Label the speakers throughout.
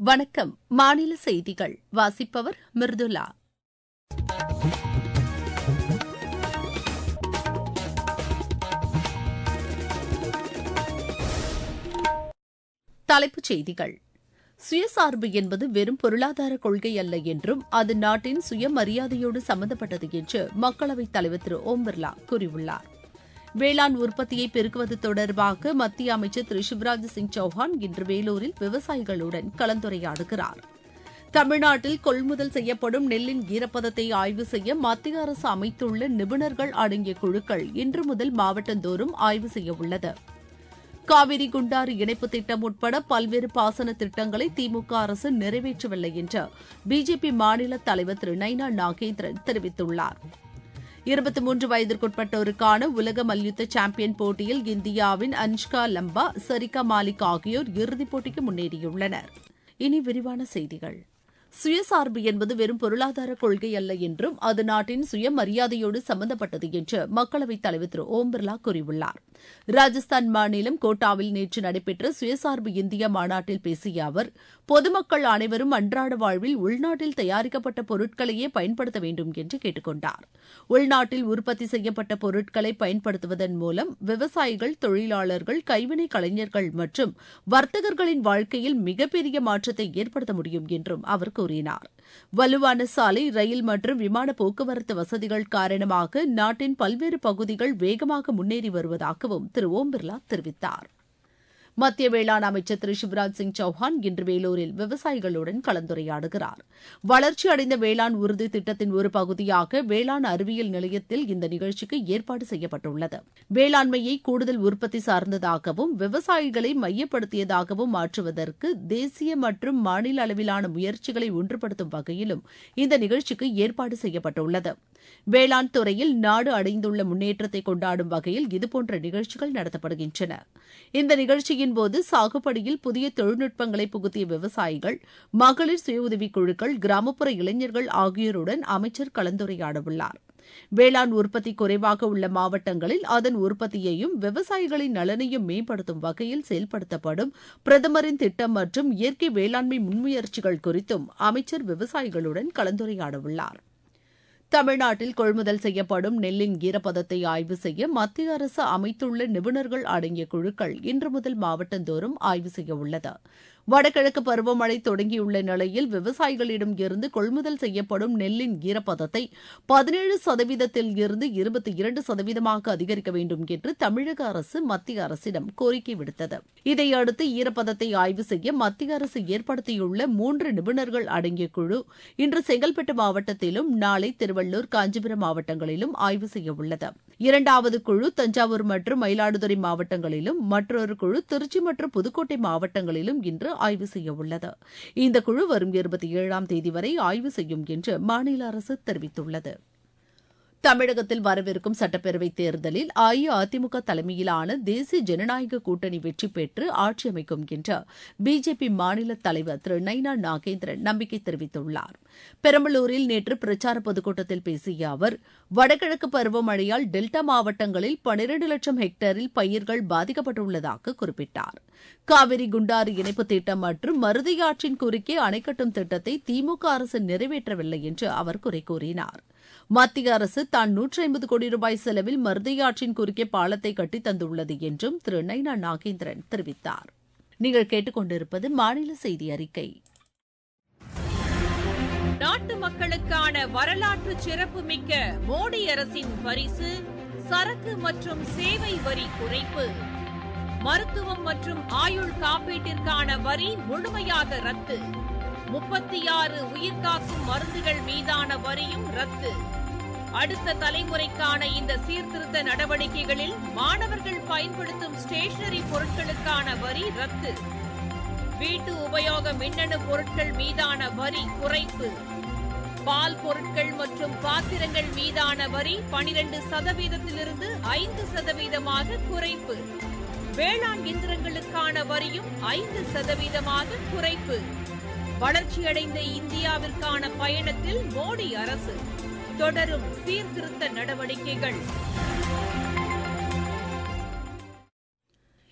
Speaker 1: வணக்கம் மாநில செய்திகள் வாசிப்பவர் மிர்துலா தலைப்புச் செய்திகள் சுயசார்பு என்பது வெறும் பொருளாதார கொள்கை அல்ல என்றும் அது நாட்டின் சுயமரியாதையோடு சம்பந்தப்பட்டது என்று மக்களவைத் தலைவர் திரு ஓம் பிர்லா கூறியுள்ளார் வேளாண் உற்பத்தியை பெருக்குவது தொடர்பாக மத்திய அமைச்சர் திரு சிவராஜ் சிங் சௌஹான் இன்று வேலூரில் விவசாயிகளுடன் கலந்துரையாடுகிறார் தமிழ்நாட்டில் கொள்முதல் செய்யப்படும் நெல்லின் ஈரப்பதத்தை ஆய்வு செய்ய மத்திய அரசு அமைத்துள்ள நிபுணர்கள் அடங்கிய குழுக்கள் இன்று முதல் மாவட்டந்தோறும் ஆய்வு செய்ய உள்ளது காவிரி குண்டாறு இணைப்பு திட்டம் உட்பட பல்வேறு பாசன திட்டங்களை திமுக அரசு நிறைவேற்றவில்லை என்று பிஜேபி மாநில தலைவர் திரு நைனா நாகேந்திரன் தெரிவித்துள்ளார் இருபத்தி மூன்று வயதிற்குட்பட்டோருக்கான உலக மல்யுத்த சாம்பியன் போட்டியில் இந்தியாவின் அன்ஷ்கா லம்பா சரிகா மாலிக் ஆகியோர் இறுதிப் போட்டிக்கு முன்னேறியுள்ளனர் இனி விரிவான செய்திகள் சுயசார்பு என்பது வெறும் பொருளாதார கொள்கை அல்ல என்றும் அது நாட்டின் சுயமரியாதையோடு சம்பந்தப்பட்டது என்று மக்களவைத் தலைவர் திரு ஓம் பிர்லா கூறியுள்ளார் ராஜஸ்தான் மாநிலம் கோட்டாவில் நேற்று நடைபெற்ற சுயசார்பு இந்தியா மாநாட்டில் பேசிய அவர் பொதுமக்கள் அனைவரும் அன்றாட வாழ்வில் உள்நாட்டில் தயாரிக்கப்பட்ட பொருட்களையே பயன்படுத்த வேண்டும் என்று கேட்டுக் கொண்டார் உள்நாட்டில் உற்பத்தி செய்யப்பட்ட பொருட்களை பயன்படுத்துவதன் மூலம் விவசாயிகள் தொழிலாளர்கள் கைவினை கலைஞர்கள் மற்றும் வர்த்தகர்களின் வாழ்க்கையில் மிகப்பெரிய மாற்றத்தை ஏற்படுத்த முடியும் என்றும் அவர் கூறினார் வலுவான சாலை ரயில் மற்றும் விமான போக்குவரத்து வசதிகள் காரணமாக நாட்டின் பல்வேறு பகுதிகள் வேகமாக முன்னேறி வருவதாகவும் திரு ஓம் பிர்லா தெரிவித்தார் மத்திய வேளாண் அமைச்சர் திரு சிவராஜ் சிங் சௌஹான் இன்று வேலூரில் விவசாயிகளுடன் கலந்துரையாடுகிறார் வளர்ச்சி அடைந்த வேளாண் உறுதி திட்டத்தின் ஒரு பகுதியாக வேளாண் அறிவியல் நிலையத்தில் இந்த நிகழ்ச்சிக்கு ஏற்பாடு செய்யப்பட்டுள்ளது வேளாண்மையை கூடுதல் உற்பத்தி சார்ந்ததாகவும் விவசாயிகளை மையப்படுத்தியதாகவும் மாற்றுவதற்கு தேசிய மற்றும் மாநில அளவிலான முயற்சிகளை ஒன்றுபடுத்தும் வகையிலும் இந்த நிகழ்ச்சிக்கு ஏற்பாடு செய்யப்பட்டுள்ளது வேளாண் துறையில் நாடு அடைந்துள்ள முன்னேற்றத்தை கொண்டாடும் வகையில் இதுபோன்ற நிகழ்ச்சிகள் நடத்தப்படுகின்றன இந்த நிகழ்ச்சியின் போது சாகுபடியில் புதிய தொழில்நுட்பங்களை புகுத்திய விவசாயிகள் மகளிர் சுய உதவிக் குழுக்கள் கிராமப்புற இளைஞர்கள் ஆகியோருடன் அமைச்சர் கலந்துரையாடவுள்ளார் வேளாண் உற்பத்தி குறைவாக உள்ள மாவட்டங்களில் அதன் உற்பத்தியையும் விவசாயிகளின் நலனையும் மேம்படுத்தும் வகையில் செயல்படுத்தப்படும் பிரதமரின் திட்டம் மற்றும் இயற்கை வேளாண்மை முன்முயற்சிகள் குறித்தும் அமைச்சர் விவசாயிகளுடன் கலந்துரையாடவுள்ளார் தமிழ்நாட்டில் கொள்முதல் செய்யப்படும் நெல்லின் ஈரப்பதத்தை ஆய்வு செய்ய மத்திய அரசு அமைத்துள்ள நிபுணர்கள் அடங்கிய குழுக்கள் இன்று முதல் மாவட்டந்தோறும் ஆய்வு செய்ய உள்ளது வடகிழக்கு பருவமழை தொடங்கியுள்ள நிலையில் விவசாயிகளிடம் இருந்து கொள்முதல் செய்யப்படும் நெல்லின் ஈரப்பதத்தை பதினேழு சதவீதத்தில் இருந்து இருபத்தி இரண்டு சதவீதமாக அதிகரிக்க வேண்டும் என்று தமிழக அரசு மத்திய அரசிடம் கோரிக்கை விடுத்தது இதையடுத்து ஈரப்பதத்தை ஆய்வு செய்ய மத்திய அரசு ஏற்படுத்தியுள்ள மூன்று நிபுணர்கள் அடங்கிய குழு இன்று செங்கல்பட்டு மாவட்டத்திலும் நாளை திருவள்ளூர் காஞ்சிபுரம் மாவட்டங்களிலும் ஆய்வு செய்ய உள்ளது இரண்டாவது குழு தஞ்சாவூர் மற்றும் மயிலாடுதுறை மாவட்டங்களிலும் மற்றொரு குழு திருச்சி மற்றும் புதுக்கோட்டை மாவட்டங்களிலும் இன்று ஆய்வு செய்ய உள்ளது இந்த குழு வரும் இருபத்தி ஏழாம் தேதி வரை ஆய்வு செய்யும் என்று மாநில அரசு தெரிவித்துள்ளது தமிழகத்தில் வரவிருக்கும் சட்டப்பேரவைத் தேர்தலில் அஇஅதிமுக தலைமையிலான தேசிய ஜனநாயக கூட்டணி வெற்றி பெற்று ஆட்சி அமைக்கும் என்று பிஜேபி மாநில தலைவர் திரு நைனா நாகேந்திரன் நம்பிக்கை தெரிவித்துள்ளார் பெரம்பலூரில் நேற்று பிரச்சார பொதுக்கூட்டத்தில் பேசிய அவர் வடகிழக்கு பருவமழையால் டெல்டா மாவட்டங்களில் பனிரண்டு லட்சம் ஹெக்டேரில் பயிர்கள் பாதிக்கப்பட்டுள்ளதாக குறிப்பிட்டார் காவிரி குண்டாறு இணைப்பு திட்டம் மற்றும் மருதையாற்றின் குறுக்கே அணை கட்டும் திட்டத்தை திமுக அரசு நிறைவேற்றவில்லை என்று அவர் குறை கூறினார் மத்திய அரசு தான் நூற்றி ஐம்பது கோடி ரூபாய் செலவில் மருதையாற்றின் குறுக்கே பாலத்தை கட்டித் தந்துள்ளது என்றும் திரு நைனா நாகேந்திரன் தெரிவித்தார் நீங்கள் கேட்டுக்கொண்டிருப்பது மாநில செய்தி அறிக்கை
Speaker 2: நாட்டு மக்களுக்கான வரலாற்று சிறப்புமிக்க மோடி அரசின் பரிசு சரக்கு மற்றும் சேவை வரி குறைப்பு மருத்துவம் மற்றும் ஆயுள் காப்பீட்டிற்கான வரி முழுமையாக ரத்து முப்பத்தி ஆறு உயிர்காக்கும் மருந்துகள் மீதான வரியும் ரத்து அடுத்த தலைமுறைக்கான இந்த சீர்திருத்த நடவடிக்கைகளில் மாணவர்கள் பயன்படுத்தும் ஸ்டேஷனரி பொருட்களுக்கான வரி ரத்து வீட்டு உபயோக மின்னணு பொருட்கள் மீதான வரி குறைப்பு பால் பொருட்கள் மற்றும் பாத்திரங்கள் மீதான வரி பனிரெண்டு சதவீதத்திலிருந்து ஐந்து சதவீதமாக குறைப்பு வேளாண் இயந்திரங்களுக்கான வரியும் ஐந்து சதவீதமாக குறைப்பு வளர்ச்சியடைந்த இந்தியாவிற்கான பயணத்தில் மோடி அரசு தொடரும் சீர்திருத்த நடவடிக்கைகள்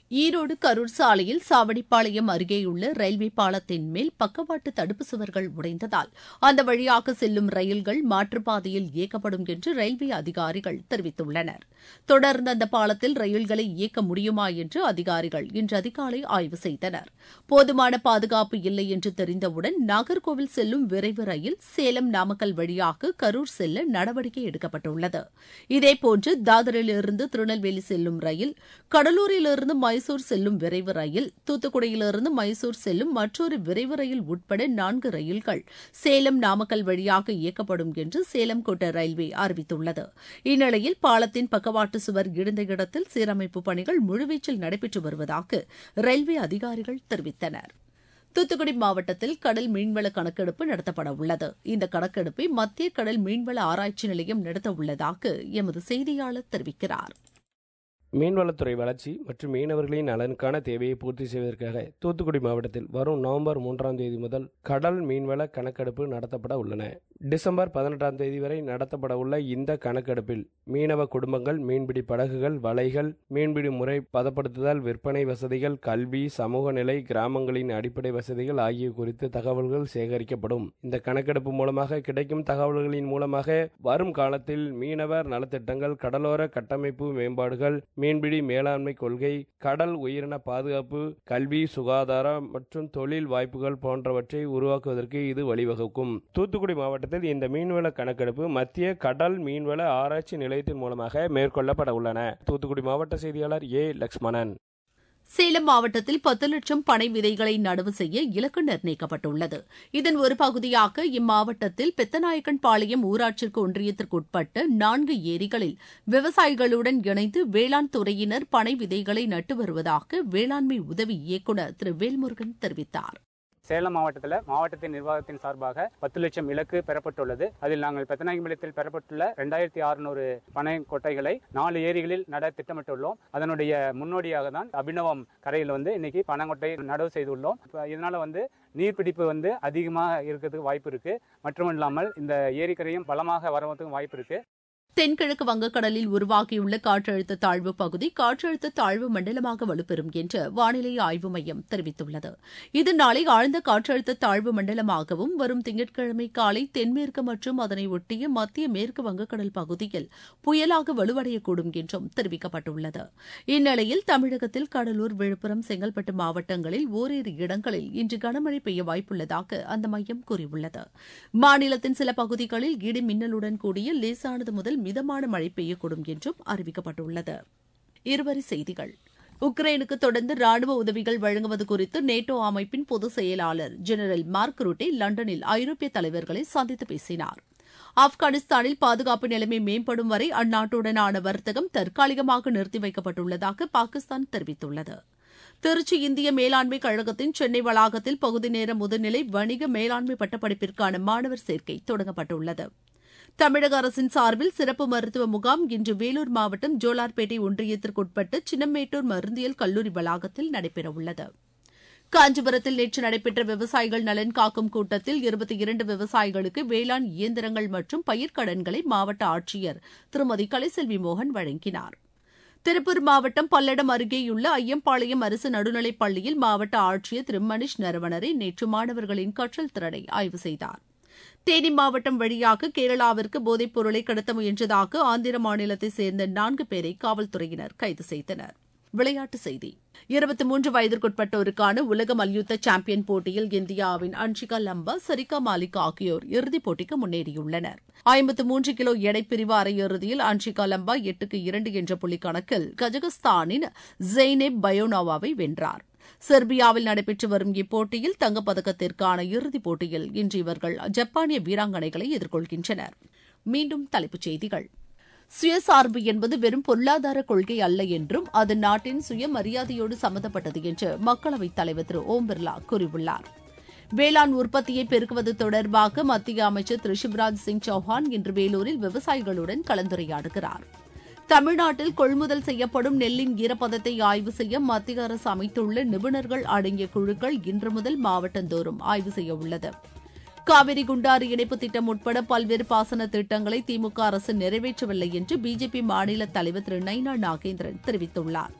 Speaker 1: ஈரோடு கரூர் சாலையில் சாவடிப்பாளையம் அருகேயுள்ள ரயில்வே பாலத்தின் மேல் பக்கவாட்டு தடுப்பு சுவர்கள் உடைந்ததால் அந்த வழியாக செல்லும் ரயில்கள் மாற்றுப்பாதையில் இயக்கப்படும் என்று ரயில்வே அதிகாரிகள் தெரிவித்துள்ளனர் தொடர்ந்து அந்த பாலத்தில் ரயில்களை இயக்க முடியுமா என்று அதிகாரிகள் இன்று அதிகாலை ஆய்வு செய்தனர் போதுமான பாதுகாப்பு இல்லை என்று தெரிந்தவுடன் நாகர்கோவில் செல்லும் விரைவு ரயில் சேலம் நாமக்கல் வழியாக கரூர் செல்ல நடவடிக்கை எடுக்கப்பட்டுள்ளது இதேபோன்று தாதரிலிருந்து திருநெல்வேலி செல்லும் ரயில் கடலூரிலிருந்து மைசூர் செல்லும் விரைவு ரயில் தூத்துக்குடியிலிருந்து மைசூர் செல்லும் மற்றொரு விரைவு ரயில் உட்பட நான்கு ரயில்கள் சேலம் நாமக்கல் வழியாக இயக்கப்படும் என்று சேலம் கோட்ட ரயில்வே அறிவித்துள்ளது இந்நிலையில் பாலத்தின் பக்கவாட்டு சுவர் இடிந்த இடத்தில் சீரமைப்பு பணிகள் முழுவீச்சில் நடைபெற்று வருவதாக ரயில்வே அதிகாரிகள் தெரிவித்தனர் தூத்துக்குடி மாவட்டத்தில் கடல் மீன்வள கணக்கெடுப்பு நடத்தப்பட உள்ளது இந்த கணக்கெடுப்பை மத்திய கடல் மீன்வள ஆராய்ச்சி நிலையம் நடத்த உள்ளதாக எமது செய்தியாளர் தெரிவிக்கிறார்
Speaker 3: மீன்வளத்துறை வளர்ச்சி மற்றும் மீனவர்களின் நலனுக்கான தேவையை பூர்த்தி செய்வதற்காக தூத்துக்குடி மாவட்டத்தில் வரும் நவம்பர் மூன்றாம் தேதி முதல் கடல் மீன்வள கணக்கெடுப்பு நடத்தப்பட உள்ளன டிசம்பர் பதினெட்டாம் தேதி வரை நடத்தப்பட உள்ள இந்த கணக்கெடுப்பில் மீனவ குடும்பங்கள் மீன்பிடி படகுகள் வலைகள் மீன்பிடி முறை பதப்படுத்துதல் விற்பனை வசதிகள் கல்வி சமூக நிலை கிராமங்களின் அடிப்படை வசதிகள் ஆகிய குறித்து தகவல்கள் சேகரிக்கப்படும் இந்த கணக்கெடுப்பு மூலமாக கிடைக்கும் தகவல்களின் மூலமாக வரும் காலத்தில் மீனவர் நலத்திட்டங்கள் கடலோர கட்டமைப்பு மேம்பாடுகள் மீன்பிடி மேலாண்மை கொள்கை கடல் உயிரின பாதுகாப்பு கல்வி சுகாதாரம் மற்றும் தொழில் வாய்ப்புகள் போன்றவற்றை உருவாக்குவதற்கு இது வழிவகுக்கும் தூத்துக்குடி மாவட்டத்தில் இந்த மீன்வள கணக்கெடுப்பு மத்திய கடல் மீன்வள ஆராய்ச்சி நிலையத்தின் மூலமாக மேற்கொள்ளப்பட உள்ளன தூத்துக்குடி மாவட்ட செய்தியாளர் ஏ லக்ஷ்மணன்
Speaker 1: சேலம் மாவட்டத்தில் பத்து லட்சம் பனை விதைகளை நடவு செய்ய இலக்கு நிர்ணயிக்கப்பட்டுள்ளது இதன் ஒரு பகுதியாக இம்மாவட்டத்தில் பெத்தநாயக்கன் பாளையம் ஊராட்சிற்கு ஒன்றியத்திற்குட்பட்ட நான்கு ஏரிகளில் விவசாயிகளுடன் இணைந்து வேளாண் துறையினர் பனை விதைகளை நட்டு வருவதாக வேளாண்மை உதவி இயக்குநர் திரு வேல்முருகன் தெரிவித்தார்
Speaker 4: சேலம் மாவட்டத்தில் மாவட்டத்தின் நிர்வாகத்தின் சார்பாக பத்து லட்சம் இலக்கு பெறப்பட்டுள்ளது அதில் நாங்கள் பெத்தநாயகம்பாளையத்தில் பெறப்பட்டுள்ள ரெண்டாயிரத்தி அறுநூறு பனை கொட்டைகளை நாலு ஏரிகளில் நட திட்டமிட்டுள்ளோம் அதனுடைய முன்னோடியாக தான் அபிநவம் கரையில் வந்து இன்னைக்கு பனங்கொட்டை நடவு செய்துள்ளோம் இப்போ இதனால வந்து நீர்பிடிப்பு வந்து அதிகமாக இருக்கிறதுக்கு வாய்ப்பு இருக்கு மட்டும் இல்லாமல் இந்த ஏரிக்கரையும் பலமாக வரவதுக்கு வாய்ப்பு இருக்கு
Speaker 1: தென்கிழக்கு வங்கக்கடலில் உருவாகியுள்ள காற்றழுத்த தாழ்வு பகுதி காற்றழுத்த தாழ்வு மண்டலமாக வலுப்பெறும் என்று வானிலை ஆய்வு மையம் தெரிவித்துள்ளது இது நாளை ஆழ்ந்த காற்றழுத்த தாழ்வு மண்டலமாகவும் வரும் திங்கட்கிழமை காலை தென்மேற்கு மற்றும் அதனை ஒட்டிய மத்திய மேற்கு வங்கக்கடல் பகுதியில் புயலாக வலுவடையக்கூடும் என்றும் தெரிவிக்கப்பட்டுள்ளது இந்நிலையில் தமிழகத்தில் கடலூர் விழுப்புரம் செங்கல்பட்டு மாவட்டங்களில் ஓரிரு இடங்களில் இன்று கனமழை பெய்ய வாய்ப்புள்ளதாக அந்த மையம் கூறியுள்ளது மாநிலத்தின் சில பகுதிகளில் இடி மின்னலுடன் கூடிய லேசானது முதல் மிதமான மழை பெய்யக்கூடும் என்றும் அறிவிக்கப்பட்டுள்ளது இருவரி செய்திகள் உக்ரைனுக்கு தொடர்ந்து ராணுவ உதவிகள் வழங்குவது குறித்து நேட்டோ அமைப்பின் பொதுச் செயலாளர் ஜெனரல் மார்க் ரூட்டே லண்டனில் ஐரோப்பிய தலைவர்களை சந்தித்து பேசினார் ஆப்கானிஸ்தானில் பாதுகாப்பு நிலைமை மேம்படும் வரை அந்நாட்டுடனான வர்த்தகம் தற்காலிகமாக நிறுத்தி வைக்கப்பட்டுள்ளதாக பாகிஸ்தான் தெரிவித்துள்ளது திருச்சி இந்திய மேலாண்மை கழகத்தின் சென்னை வளாகத்தில் பகுதி நேர முதுநிலை வணிக மேலாண்மை பட்டப்படிப்பிற்கான மாணவர் சேர்க்கை தொடங்கப்பட்டுள்ளது தமிழக அரசின் சார்பில் சிறப்பு மருத்துவ முகாம் இன்று வேலூர் மாவட்டம் ஜோலார்பேட்டை ஒன்றியத்திற்குட்பட்ட சின்னமேட்டூர் மருந்தியல் கல்லூரி வளாகத்தில் நடைபெறவுள்ளது காஞ்சிபுரத்தில் நேற்று நடைபெற்ற விவசாயிகள் நலன் காக்கும் கூட்டத்தில் இருபத்தி இரண்டு விவசாயிகளுக்கு வேளாண் இயந்திரங்கள் மற்றும் பயிர்க்கடன்களை மாவட்ட ஆட்சியர் திருமதி கலைசெல்வி மோகன் வழங்கினார் திருப்பூர் மாவட்டம் பல்லடம் அருகேயுள்ள ஐயம்பாளையம் அரசு நடுநிலைப் பள்ளியில் மாவட்ட ஆட்சியர் திரு மணிஷ் நரவணரை நேற்று மாணவர்களின் கற்றல் திறனை ஆய்வு செய்தார் தேனி மாவட்டம் வழியாக கேரளாவிற்கு போதைப் பொருளை கடத்த முயன்றதாக ஆந்திர மாநிலத்தைச் சேர்ந்த நான்கு பேரை காவல்துறையினர் கைது செய்தனர் விளையாட்டுச் செய்தி இருபத்தி மூன்று வயதிற்குட்பட்டோருக்கான உலக மல்யுத்த சாம்பியன் போட்டியில் இந்தியாவின் அன்ஷிகா லம்பா சரிகா மாலிக் ஆகியோர் இறுதிப் போட்டிக்கு முன்னேறியுள்ளனர் ஐம்பத்து மூன்று கிலோ எடைப்பிரிவு அரையிறுதியில் அன்ஷிகா லம்பா எட்டுக்கு இரண்டு என்ற புள்ளி கணக்கில் கஜகஸ்தானின் ஜெய்னெப் பயோனோவாவை வென்றார் செர்பியாவில் நடைபெற்று வரும் இப்போட்டியில் தங்கப்பதக்கத்திற்கான இறுதிப் போட்டியில் இன்று இவர்கள் ஜப்பானிய வீராங்கனைகளை எதிர்கொள்கின்றனர் மீண்டும் தலைப்புச் செய்திகள் சுயசார்பு என்பது வெறும் பொருளாதார கொள்கை அல்ல என்றும் அது நாட்டின் சுயமரியாதையோடு சம்பந்தப்பட்டது என்று மக்களவைத் தலைவர் திரு ஓம் பிர்லா கூறியுள்ளார் வேளாண் உற்பத்தியை பெருக்குவது தொடர்பாக மத்திய அமைச்சர் திரு சிவராஜ் சிங் சௌஹான் இன்று வேலூரில் விவசாயிகளுடன் கலந்துரையாடுகிறார் தமிழ்நாட்டில் கொள்முதல் செய்யப்படும் நெல்லின் ஈரப்பதத்தை ஆய்வு செய்ய மத்திய அரசு அமைத்துள்ள நிபுணர்கள் அடங்கிய குழுக்கள் இன்று முதல் மாவட்டந்தோறும் ஆய்வு செய்ய உள்ளது காவிரி குண்டாறு இணைப்பு திட்டம் உட்பட பல்வேறு பாசன திட்டங்களை திமுக அரசு நிறைவேற்றவில்லை என்று பிஜேபி மாநில தலைவர் திரு நைனா நாகேந்திரன் தெரிவித்துள்ளார்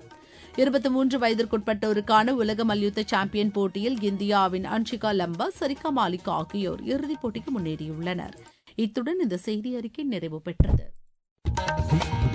Speaker 1: இருபத்தி மூன்று வயதிற்குட்பட்டோருக்கான உலக மல்யுத்த சாம்பியன் போட்டியில் இந்தியாவின் அன்ஷிகா லம்பா சரிகா மாலிக் ஆகியோர் இறுதிப் போட்டிக்கு முன்னேறியுள்ளனர் இத்துடன் இந்த செய்தி அறிக்கை நிறைவு பெற்றது